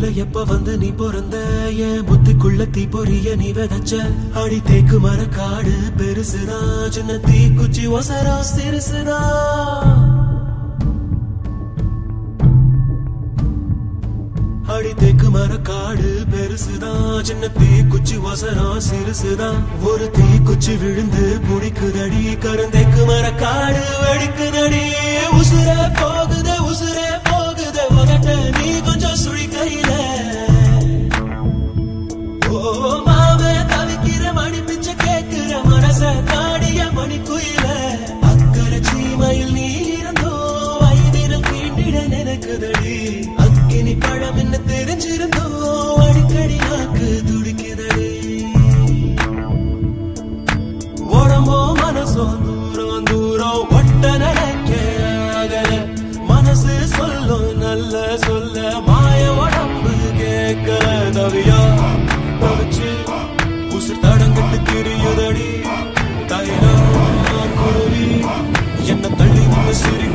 எப்ப வந்து நீ பிறந்த என் புத்திக்குள்ள தீ பொரிய நீ விதைச்ச அடி தேக்கு மர காடு பெருசுதா சின்ன தீ குச்சி ஒசரா சிறுசுதா அடி தேக்கு மர காடு பெருசுதான் சின்ன தீ குச்சி ஒசரம் சிறுசுதான் ஒரு தீ குச்சி விழுந்து புடிக்குதடி கருந்தைக்கு மர காடு வெடிக்குதடி உசுர போகுது உசுர போகுது உதட்ட நீ கொஞ்சம் சுழி கையில ஓ மாவே தவிக்கிற மணி பிச்சை கேட்கிற மனச தாடிய மணி குயில அக்கறை சீமையில் நீ இருந்தோ வயதில் தீண்டிட நினைக்குதடி அக்கினி பழம் என்ன தெரிஞ்சிருந்தோ அடிக்கடி நாக்கு துடிக்குதடி உடம்போ மனசோ தூரம் தூரம் ஒட்ட நினைக்க அகல மனசு சொல்லும் நல்ல சொல்ல மாய உடம்பு கேட்கல தவியா தவிச்சு உசுர் தடங்கட்டு திரியுதடி தயிரா குருவி என்ன தள்ளி நின்னு சிரி